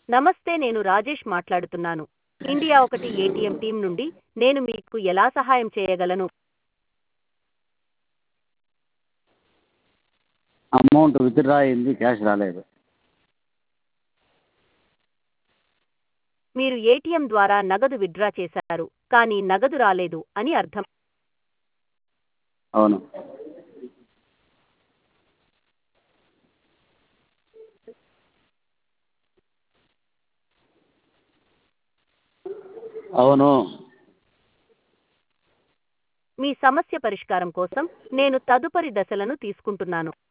నమస్తే నేను రాజేష్ మాట్లాడుతున్నాను ఇండియా ఒకటి ఏటీఎం టీం నుండి నేను మీకు ఎలా సహాయం చేయగలను అమౌంట్ విత్డ్రా అయింది క్యాష్ రాలేదు మీరు ఏటీఎం ద్వారా నగదు విత్డ్రా చేశారు కానీ నగదు రాలేదు అని అర్థం అవును అవును మీ సమస్య పరిష్కారం కోసం నేను తదుపరి దశలను తీసుకుంటున్నాను